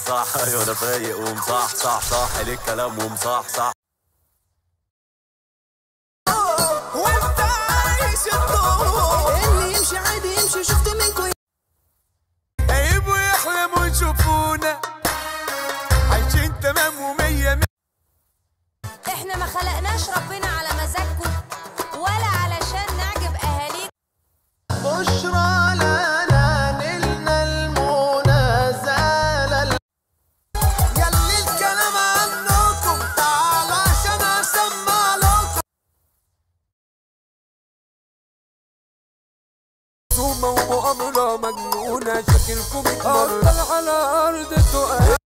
صح ايوه انا فايق ومصح صح صح ليك كلام ومصح صح وانت عايش الدور اللي يمشي عادي يمشي شفت منكم هيبقوا يحلموا يشوفونا عايشين تمام ومية مية احنا ما خلقناش ربنا على مزاجكم ولا علشان نعجب اهاليكم بشرى لنا نلنا المنى زال يلي الكلام عنكم تعال عشان اسمع لكم ثم ومؤامرة مجنونة شكلكم أفضل على أرض التقال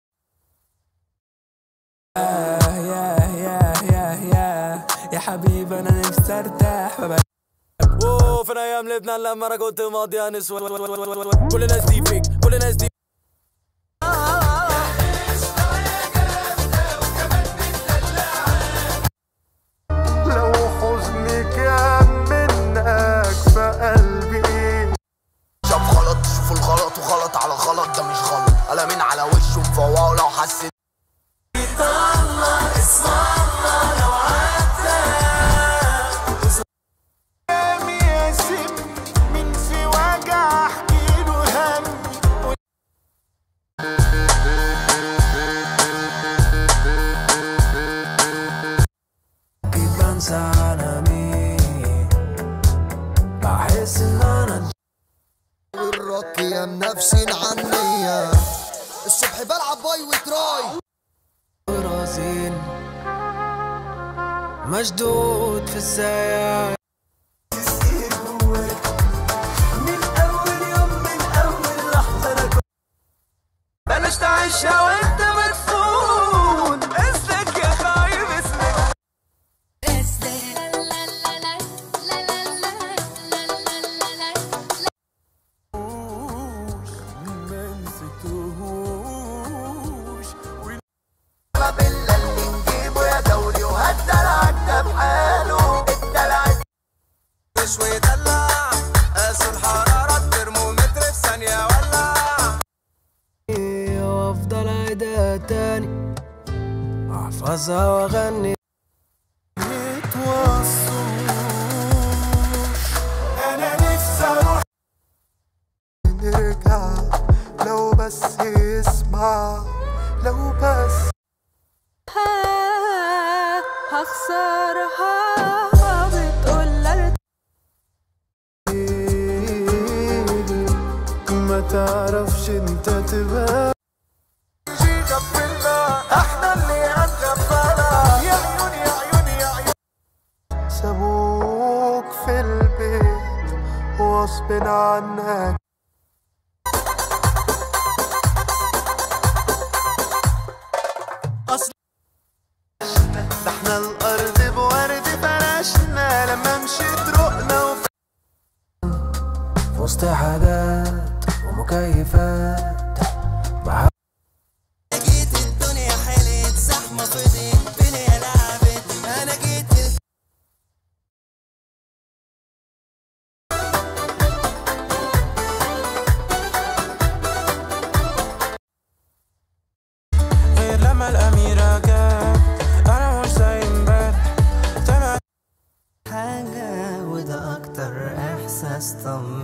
يا يا يا يا يا حبيبي انا نفسي ارتاح فبقى اوه في ايام لبنان لما انا كنت ماضي نسوان كل الناس دي فيك كل الناس دي لو حزني كان منك فقلبي شاف غلط شوف الغلط وغلط على غلط ده مش غلط قلمين على وشه مفوقه لو حسيت من في وجع احكي له همي اكيد بنسى انا مين بحس ان انا الرك يا منافسين عنيا الصبح بلعب باي وتراي راسين مشدود في السيارة من اول يوم من اول لحظه انا كنت بلاش تعيشها وانت مدفون اسلك يا خايب اسلك بالله اللي نجيبه يا دولي وهالدلع ده بحاله الدلع مش ويدلع قاس الحرارة الترمومتر في ثانية ولع وافضل اعيدها تاني احفظها واغني انا نفسي اروح نرجع لو بس يسمع لو بس هخسرها بتقول لا ما تعرفش انت تبقى احنا اللي هنغفلها يا عيوني يا عيوني يا عيوني سابوك في البيت وغصب عنك ده احنا الارض بورد فرشنا لما مشيت رقنا وف... في وسط حاجات ومكيفات بحاول جيت الدنيا حلت زحمه فضيت الدنيا لعبت انا جيت غير لما الأميرة جت أنا مش زي امبارح سامع حاجه وده اكتر احساس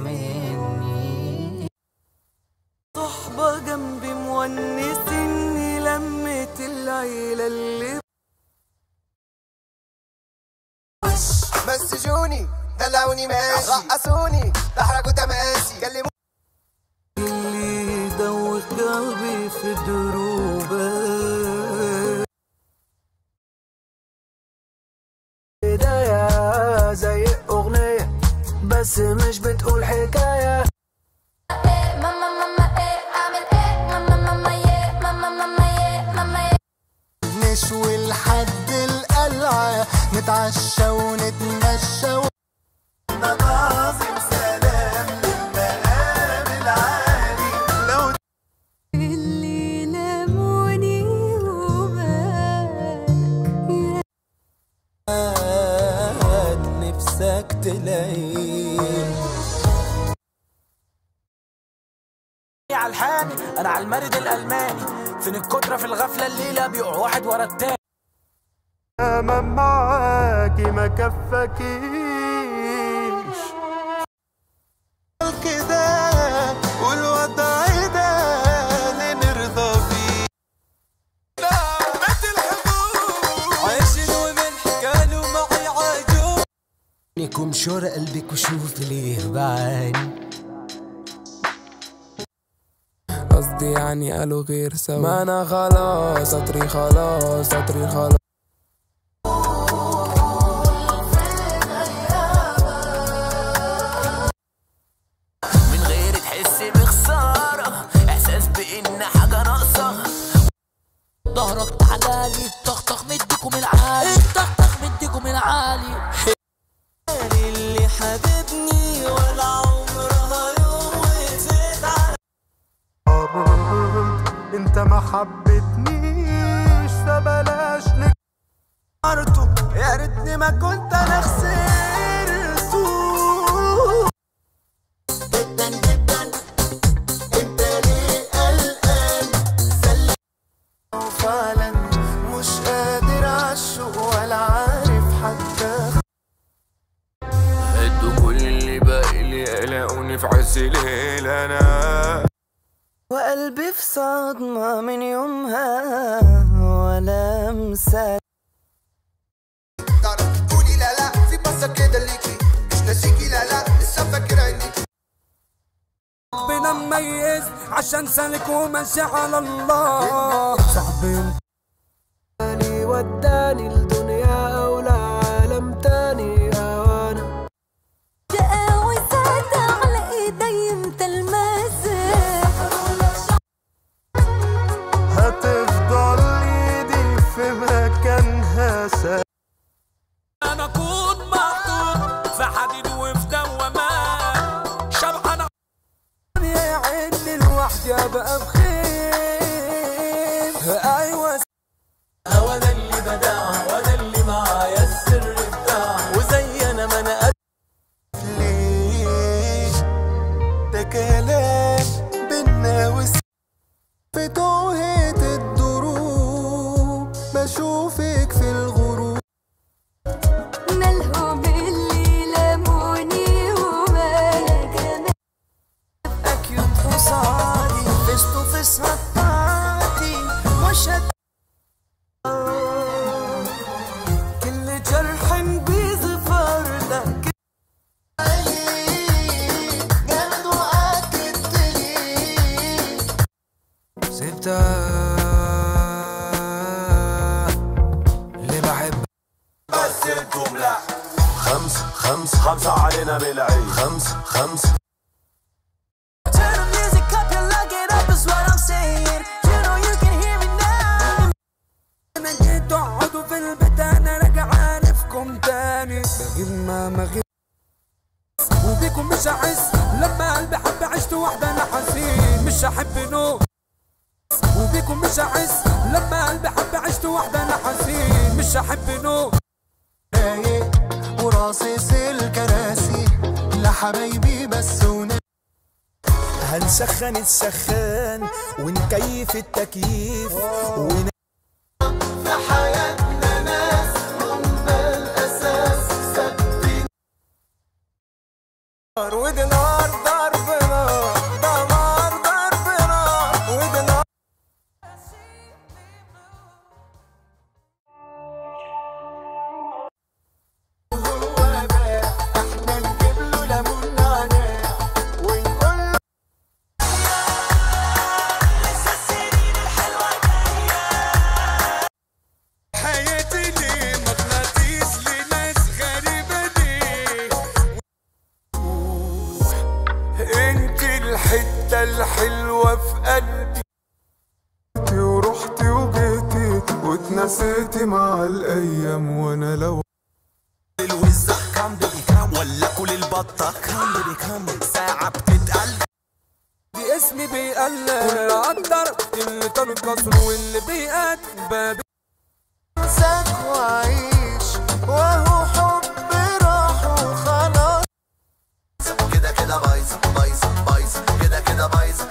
طمني صحبه جنبي مونسني لمة العيله اللي بس جوني دلعوني ماشي رقصوني احرجوا تماسي كلموني اللي دوخ قلبي في دروبه بداية زي أغنية بس مش بتقول حكاية ماما ماما ايه اعمل ايه ماما ماما يه ماما ماما يه ماما يه نشوي لحد القلعة نتعشى ونتمشى و... نظام سلام للمقام العالي لو اللي لموني وبالك نفسك تلاقيه على الحاني انا على المارد الالماني فين الكترة في الغفلة الليلة بيقع واحد ورا التاني امام معاكي ما كفكيش كده والوضع ده اللي نرضى بيه عايشين وملح كانوا معي عجوب ليكم شور قلبك وشوف ليه بعاني قصدي يعني قالوا غير سوا ما انا خلاص سطري خلاص سطري خلاص من غير تحس بخسارة احساس بان حاجة ناقصة ظهرك تعالالي طخطخ مديكم العالي طخطخ مديكم العالي اللي حبيبني ولا عمرها يوم وزيد على انت ما حبتنيش فبلاش نكرته يا ريتني ما كنت انا خسرته جدا جدا انت ليه قلقان سلم فعلا مش قادر عالشوق ولا عارف حتى ادوا كل اللي باقي لي قلقوني في عز الليل انا وقلبي في صدمة من يومها ولا مساك تعرف تقولي لا لا في بصة كده ليكي مش ناسيكي لا لا لسه فاكر عينيكي ربنا مميز عشان سالك وماشي على الله صاحبي تاني وداني الدنيا أو لعالم تاني أوانا شقاوي ساعتها على ايدي انت الماسك هتفضل ايدي في مكانها سا انا كنت محطوط في حديد وفي دوامات شبعان يا عيني لوحدي ابقى بخير ايوه هو ده اللي بداع وده اللي معايا السر بتاع وزي أنا ما أنا ليه ده كلام بينا وس في توهة الدروب بشوفك في الغروب مالهم اللي لموني وما كمان أكيد قصادي فيس تو فيس هتعدي مش هت كل جرح بيظفر لك جامد وأكدت ليه سبتها اللي بحب بس الجملة خمس خمس خمسة علينا بالعيد خمس خمس Turn the music up, you lock it up, is what I'm saying. You know you can hear me now. انا جيت اقعدوا في البيت انا راجع عارفكم تاني بغيب ما مغيب وبيكم مش هحس لما قلبي حب عشت واحدة انا حزين مش هحب نو وبيكم مش هحس لما قلبي حب عشت واحدة انا حزين مش هحب نو رايق وراصص الكراسي لحبايبي بس ون... هنسخن السخان ونكيف التكييف ون... في حياتنا ناس هم الأساس ثابتين ودي نار ضرب نار دمار ضرب نار ودي نار هو بقى احنا نجيب له ليمون نعناع ونقول له حياتي ليه مغناطيس لناس غريبة دي انت الحتة الحلوة في قلبي ورحتي وجيتي واتنسيتي مع الأيام وأنا لو الوزة كام بيبي كام ولا كل البطة كام بيبي كام ساعة بتتقل دي اسمي بيقلل واللي قدر اللي كان كسر واللي بيقد بابي انساك وعيش وهو حب راح وخلاص كده كده بايظ بايظ بايظ كده كده بايظ